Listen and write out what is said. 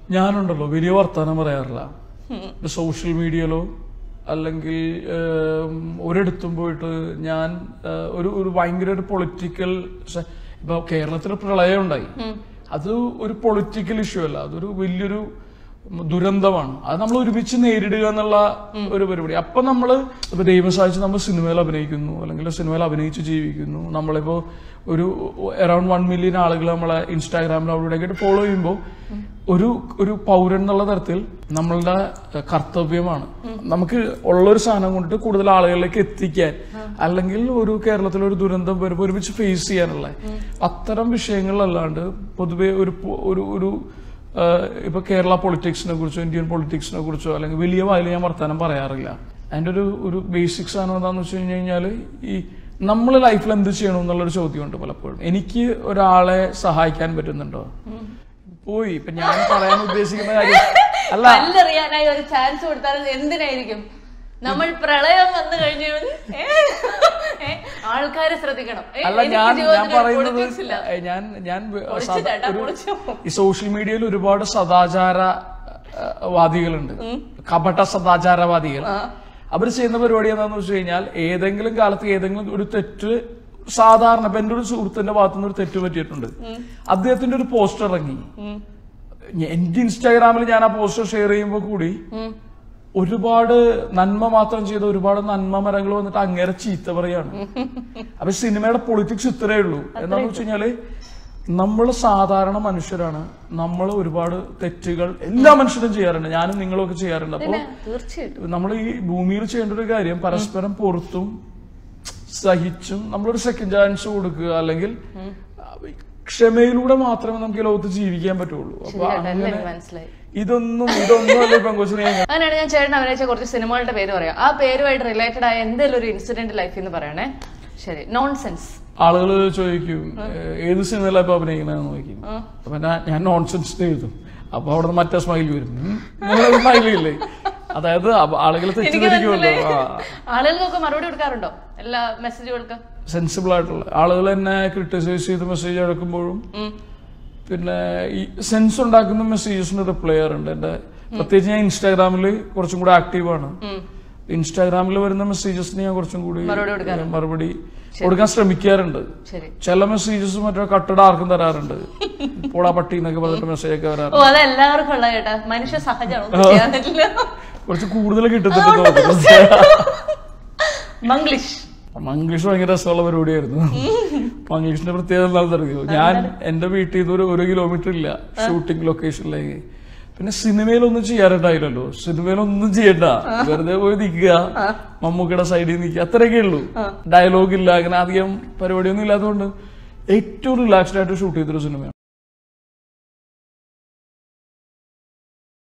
ഞാനുണ്ടല്ലോ വലിയ വർത്തമാനം പറയാറില്ല സോഷ്യൽ മീഡിയയിലോ അല്ലെങ്കിൽ ഏം, ഒരിടത്തും പോയിട്ട് ഞാൻ ഏ, ഒരു ഒരു ഭയങ്കര ഒരു പൊളിറ്റിക്കൽ ഇപ്പൊ കേരളത്തിൽ പ്രളയം ഉണ്ടായി അത് ഒരു പൊളിറ്റിക്കൽ ഇഷ്യൂ അല്ല അതൊരു വലിയൊരു ദുരന്തമാണ് അത് നമ്മൾ ഒരുമിച്ച് നേരിടുക എന്നുള്ള ഒരു പരിപാടി അപ്പൊ നമ്മള് ഇപ്പൊ ദൈവം സാധിച്ച് നമ്മൾ സിനിമയിൽ അഭിനയിക്കുന്നു അല്ലെങ്കിൽ സിനിമയിൽ അഭിനയിച്ച് ജീവിക്കുന്നു നമ്മളിപ്പോ ഒരു അറൌണ്ട് വൺ മില്യൺ ആളുകൾ നമ്മളെ ഇൻസ്റ്റാഗ്രാമിൽ അവിടെ ആയിട്ട് ഫോളോ ചെയ്യുമ്പോൾ ഒരു ഒരു പൗരൻ എന്നുള്ള തരത്തിൽ നമ്മളുടെ കർത്തവ്യമാണ് നമുക്ക് ഉള്ളൊരു സാധനം കൊണ്ടിട്ട് കൂടുതൽ ആളുകളിലേക്ക് എത്തിക്കാൻ അല്ലെങ്കിൽ ഒരു കേരളത്തിൽ ഒരു ദുരന്തം വരുമ്പോൾ ഒരുമിച്ച് ഫേസ് ചെയ്യാനുള്ള അത്തരം വിഷയങ്ങളിലല്ലാണ്ട് പൊതുവെ ഒരു പൊ- ഒരു ഒരു ആഹ് ഇപ്പൊ കേരള പൊളിറ്റിക്സിനെ കുറിച്ചോ ഇന്ത്യൻ പൊളിറ്റിക്സിനെ കുറിച്ചോ അല്ലെങ്കിൽ വലിയ വായിൽ ഞാൻ വർത്തമാനം പറയാറില്ല അതിന്റെ ഒരു ഒരു ബേസിക് സാധനം എന്താന്ന് വെച്ച് കഴിഞ്ഞ് കഴിഞ്ഞാൽ ഈ നമ്മൾ ലൈഫിൽ എന്ത് ചെയ്യണം എന്നുള്ളൊരു ചോദ്യമുണ്ട് പലപ്പോഴും എനിക്ക് ഒരാളെ സഹായിക്കാൻ പറ്റുന്നുണ്ടോ പോയി ഇപ്പൊ ഞാൻ പറയാൻ ഉദ്ദേശിക്കുന്ന കാര്യം അല്ല കല്ലെറിയാനായി ഒരു ചാൻസ് കൊടുത്താൽ എന്തിനായിരിക്കും നമ്മൾ പ്രളയം വന്നു കഴിഞ്ഞു ഏ? ഏ? ആൾക്കാരെ ശ്രദ്ധിക്കണം ഏ, അല്ല എനിക്ക് ഞാൻ ഞാൻ ജീവിതത്തിൽ ഒരു പറയുന്നത് politics ഇല്ല. ഏ, ഞാൻ ഞാൻ വ- പൊളിച്ചു സദാ- ചേട്ടാ, ഒരു- പൊളിച്ചു. ഈ സോഷ്യൽ മീഡിയയിൽ ഒരുപാട് സദാചാര ആ, വാദികളുണ്ട് കപട സദാചാരവാദികൾ അവർ ചെയ്യുന്ന പരിപാടി എന്താണെന്ന് വെച്ച് കഴിഞ്ഞാൽ ഏതെങ്കിലും കാലത്ത് ഏതെങ്കിലും ഒരു തെറ്റ് സാധാരണ ഇപ്പൊ എന്റെ ഒരു സുഹൃത്തിന്റെ ഭാഗത്തുനിന്ന് ഒരു തെറ്റ് പറ്റിയിട്ടുണ്ട് അദ്ദേഹത്തിന്റെ ഒരു പോസ്റ്റർ ഇറങ്ങി ഞ- എന്റെ ഇൻസ്റ്റാഗ്രാമിൽ ഞാൻ ആ പോസ്റ്റർ ഷെയർ ചെയ്യുമ്പോൾ കൂടി ഒരുപാട് നന്മ മാത്രം ചെയ്ത ഒരുപാട് നന്മ മരങ്ങൾ വന്നിട്ട് അങ്ങേരെ ചീത്ത പറയാണ് അപ്പൊ സിനിമയുടെ പൊളിറ്റിക്സ് ഇത്രയേ ഉള്ളൂ എന്താന്ന് വെച്ച് കഴിഞ്ഞാല് നമ്മൾ സാധാരണ മനുഷ്യരാണ് നമ്മൾ ഒരുപാട് തെറ്റുകൾ എല്ലാ മനുഷ്യരും ചെയ്യാറുണ്ട് ഞാനും നിങ്ങളും ഒക്കെ ചെയ്യാറുണ്ട് അപ്പോൾ തീർച്ചയായിട്ടും നമ്മൾ ഈ ഭൂമിയിൽ ചെയ്യേണ്ട ഒരു കാര്യം പരസ്പരം പൊറുത്തും സഹിച്ചും നമ്മളൊരു സെക്കൻഡ് ചാൻസ് കൊടുക്കുക അല്ലെങ്കിൽ ക്ഷമയിലൂടെ മാത്രമേ നമുക്ക് ഈ ലോകത്ത് ജീവിക്കാൻ പറ്റുള്ളൂ അപ്പൊ ശരിയാട്ടോ, എല്ലാം അങ്ങനെ എനിക്ക് മനസ്സിലായി ഇതൊന്നും ഇതൊന്നും അല്ല പെങ്കൊച്ചിനെ അങ്ങനെയാണ് ഞാൻ ചേട്ടൻ അഭിനയിച്ച കുറച്ച് സിനിമകളുടെ പേര് പറയാം ആ പേരുമായിട്ട് റിലേറ്റഡ് ആയ എന്തെങ്കിലും ഒരു ഇൻസിഡന്റ് ലൈഫിൽ നിന്ന് പറയണേ ശരി നോൺസെൻസ് ആളുകൾ ചോദിക്കും "ഏഹ്, ഏത് സിനിമയിലാണ് ഇപ്പൊ അഭിനയിക്കണെന്ന് ചോദിക്കും അപ്പൊ ഞാൻ ഞാൻ നോൺസെൻസ് എഴുതും അപ്പൊ അവിടെ നിന്ന് മറ്റേ സ്മൈൽ വരും സ്മൈൽ ഇല്ലേ അതായത് ആളുകൾ എനിക്ക് തെറ്റിദ്ധരിക്കുമല്ലോ മനസ്സിലായി ആളുകൾക്കൊക്കെ മറുപടി കൊടുക്കാറുണ്ടോ എല്ലാ മെസ്സേജുകൾക്കും സെൻസിബിൾ ആയിട്ടുള്ള ആളുകൾ എന്നെ ക്രിട്ടിസൈസ് ചെയ്ത് മെസ്സേജ് അടക്കുമ്പോഴും പിന്നെ ഈ സെൻസ് ഉണ്ടാക്കുന്ന മെസ്സേജസിന് റിപ്ലൈ ചെയ്യാറുണ്ട് എന്റെ പ്രത്യേകിച്ച് ഞാൻ ഇൻസ്റ്റാഗ്രാമിൽ കുറച്ചും കൂടി ആക്റ്റീവാണ് ഇൻസ്റ്റാഗ്രാമിൽ വരുന്ന മെസ്സേജസിന് ഞാൻ കുറച്ചും കൂടി മറുപടി കൊടുക്കാറുണ്ട്. മറുപടി കൊടുക്കാൻ ശ്രമിക്കാറുണ്ട് ശരി ചില മെസ്സേജസ് മറ്റേ കട്ടട ആർക്കും തരാറുണ്ട് പോടാ പട്ടി എന്നൊക്കെ പറഞ്ഞിട്ട് മെസ്സേജ് ഒക്കെ ഓ വരാറുണ്ട് അത് എല്ലാവർക്കും ഉള്ള ചേട്ടാ മനുഷ്യ സഹജമാണ് ഒന്നും ചെയ്യാൻ പറ്റില്ല കുറച്ച് കൂടുതൽ കിട്ടുന്നുണ്ട് തോന്നുന്നു മംഗ്ലീഷ് മംഗ്ലീഷ് ഭയങ്കര രസമുള്ള പരിപാടിയായിരുന്നു മംഗ്ലീഷിന്റെ പ്രത്യേകത എന്താണെന്ന് അറിയോ ഞാൻ എന്റെ വീട്ടിൽ നിന്ന് ഒരു ഒരു കിലോമീറ്റർ ഇല്ല ഷൂട്ടിംഗ് ലൊക്കേഷനിലേക്ക് പിന്നെ സിനിമയിലൊന്നും ചെയ്യാറുണ്ടായില്ലല്ലോ സിനിമയിലൊന്നും ചെയ്യണ്ട വെറുതെ പോയി നിൽക്കുക മമ്മൂക്കയുടെ സൈഡിൽ നിൽക്കുക അത്രയൊക്കെ ഉള്ളൂ ഡയലോഗ് ഇല്ല അങ്ങനെ അധികം പരിപാടിയൊന്നും ഇല്ലാത്തതുകൊണ്ട് ഏറ്റവും റിലാക്സ്ഡ് ആയിട്ട് ഷൂട്ട് ചെയ്തൊരു സിനിമയാണ്